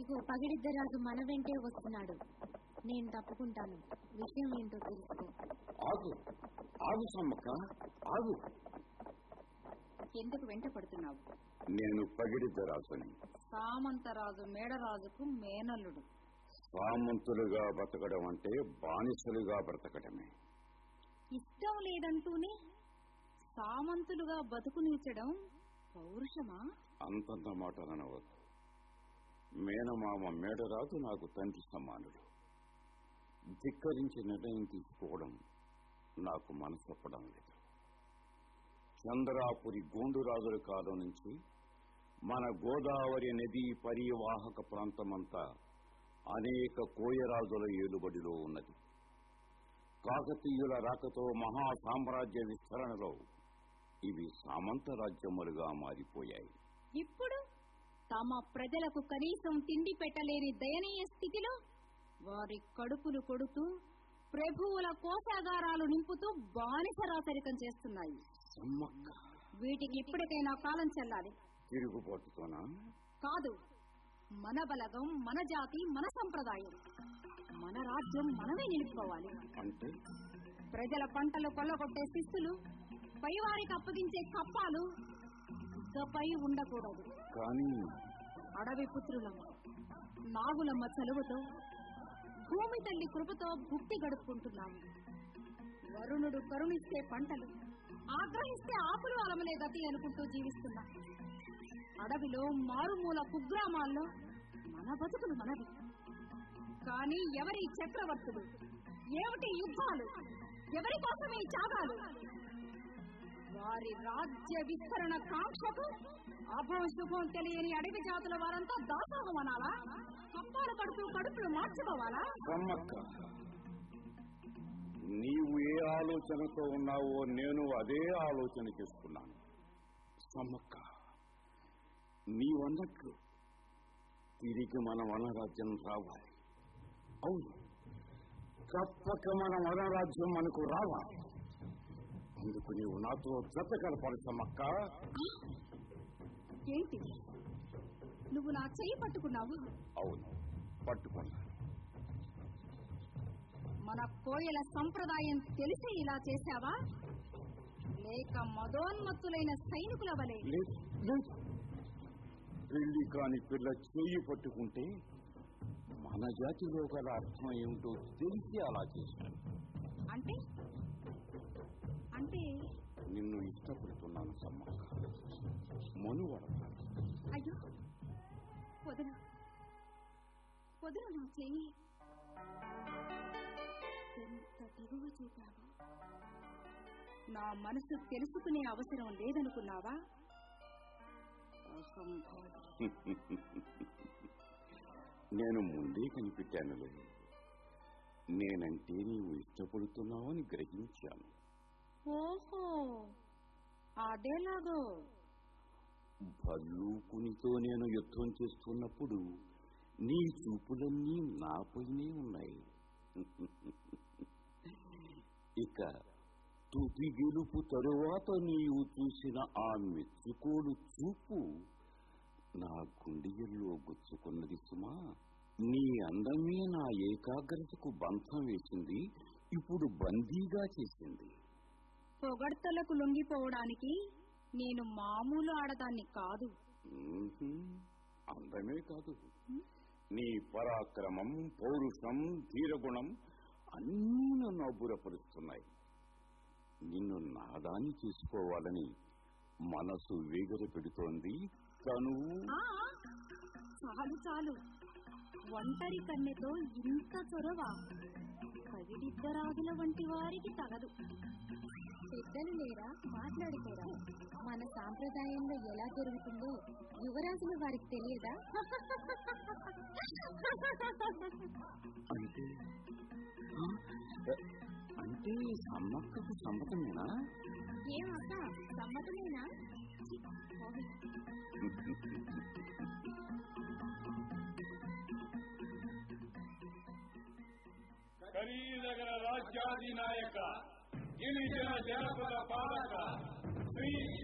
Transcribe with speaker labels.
Speaker 1: ఇదిగో పగిడిద్దరాజు మన వెంటే వస్తున్నాడు నేను తప్పుకుంటాను విషయం ఏంటో తెలుసుకో
Speaker 2: ఆగు ఆగు సమ్మక్క ఆగు
Speaker 3: ఎందుకు వెంట పడుతున్నావు
Speaker 2: నేను పగిడిద్దరాజుని
Speaker 3: సామంతరాజు మేడరాజుకు మేనల్లుడు
Speaker 2: సామంతులుగా బ్రతకడం అంటే బానిసలుగా బ్రతకడమే
Speaker 3: ఇష్టం లేదంటూనే సామంతులుగా బతుకునిచ్చడం పౌరుషమా
Speaker 2: అంతంత మాటలనవద్దు మేనమామ మేడరాజు నాకు తండ్రి సమానుడు ధిక్కరించి నిర్ణయం తీసుకోవడం నాకు మనసొప్పడం లేదు చంద్రాపురి గోండురాజుల కాలం నుంచి మన గోదావరి నదీ పరివాహక ప్రాంతమంతా అనేక కోయరాజుల ఏలుబడిలో ఉన్నది కాకతీయుల రాకతో మహా సామ్రాజ్య విస్తరణలో ఇవి సామంత రాజ్యములుగా మారిపోయాయి
Speaker 3: ఇప్పుడు తమ ప్రజలకు కనీసం తిండి పెట్టలేని దయనీయ స్థితిలో వారి కడుపులు కొడుతూ ప్రభువుల కోశాగారాలు నింపుతూ బానిస రాచరికం చేస్తున్నాయి
Speaker 2: సమ్మక్క
Speaker 3: వీటికి ఇప్పటికైనా కాలం చెల్లాలి
Speaker 2: తిరుగుబాటుతోనా
Speaker 3: కాదు మన బలగం మన జాతి మన సంప్రదాయం మన రాజ్యం మనమే నిలుపుకోవాలి
Speaker 2: అంటే
Speaker 3: ప్రజల పంటలు కొల్లగొట్టే శిస్తులు పైవారికి అప్పగించే కప్పాలు ఇకపై ఉండకూడదు
Speaker 2: కానీ
Speaker 3: అడవి పుత్రులమ్మ నాగులమ్మ చలువతో భూమి తల్లి కృపతో భుక్తి గడుపుకుంటున్నాము వరుణుడు కరుణిస్తే పంటలు ఆగ్రహిస్తే ఆకులు అలమలే గతి అనుకుంటూ జీవిస్తున్నాం అడవిలో మారుమూల కుగ్రామాల్లో మన బతుకులు మనవి కానీ ఎవరి చక్రవర్తులు ఏమిటి యుద్ధాలు ఎవరి కోసమే ఈ త్యాగాలు వారి రాజ్య విస్తరణ కాంక్షకు అభం శుభం తెలియని అడవి జాతుల వారంతా దాసోహం అనాలా కప్పాలు కడుపు కడుపులు మార్చుకోవాలా
Speaker 2: సమ్మక్క నీవు ఏ ఆలోచనతో ఉన్నావో నేను అదే ఆలోచన చేస్తున్నాను సమ్మక్క నీవన్నట్లు తిరిగి మన వనరాజ్యం రావాలి అవును తప్పక మన వనరాజ్యం మనకు రావాలి అందుకు నీవు నాతో జత కలపాలి సమ్మక్క
Speaker 3: ఏంటి నువ్వు నా చెయ్యి పట్టుకున్నావు
Speaker 2: అవును పట్టుకున్నా
Speaker 3: మన కోయల సంప్రదాయం తెలిసి ఇలా చేశావా లేక మదోన్మత్తులైన సైనికుల వలె
Speaker 2: లేదు లేదు పెళ్లి కాని పిల్ల చెయ్యి పట్టుకుంటే మన జాతిలో గల అర్థం ఏమిటో తెలిసి అలా చేశాను
Speaker 3: అంటే అంటే
Speaker 2: నిన్ను ఇష్టపడుతున్నాను సమ్మక్క మనువడతాను
Speaker 3: అయ్యో వదలు వదలు నా చెయ్యి ఎంత దిగువ చూపావు నా మనసు తెలుసుకునే అవసరం లేదనుకున్నావా అసంభవం
Speaker 2: నేను ముందే కనిపెట్టానులే నేనంటే నీవు ఇష్టపడుతున్నావని గ్రహించాను
Speaker 3: ఓహో అదేలాగో
Speaker 2: భల్లూకునితో నేను యుద్ధం చేస్తున్నప్పుడు నీ చూపులన్నీ నాపైనే ఉన్నాయి ఇక తుది గెలుపు తరువాత నీవు చూసిన ఆ మెచ్చుకోలు చూపు నా గుండెల్లో గుచ్చుకున్నది సుమా నీ అందమే నా ఏకాగ్రతకు బంధం వేసింది ఇప్పుడు బందీగా చేసింది
Speaker 3: పొగడ్తలకు లొంగిపోవడానికి నేను మామూలు ఆడదాన్ని కాదు
Speaker 2: మ్మ్హ్మ్. అందమే కాదు నీ పరాక్రమం పౌరుషం ధీరగుణం అన్నీ నన్ను అబ్బురపరుస్తున్నాయి నిన్ను నాదాన్ని చేసుకోవాలని మనసు వేగర పెడుతోంది తను
Speaker 3: ఆ, చాలు చాలు ఒంటరి కన్నెతో ఇంత చొరవ పగిడిద్దరాజుల వంటి వారికి తగదు
Speaker 1: పెద్దలు లేరా మాట్లాడుకోరా మన సాంప్రదాయంలో ఎలా జరుగుతుందో యువరాజులు వారికి తెలియదా
Speaker 2: అంటే ఆ? అంటే సమ్మక్కకు సమ్మతమేనా
Speaker 1: ఏమక్క సమ్మతమేనా ఛీ, పోనీ.
Speaker 4: కరీనగర రాజ్యాధినాయక గిరిజన జనపద పాలక శ్రీ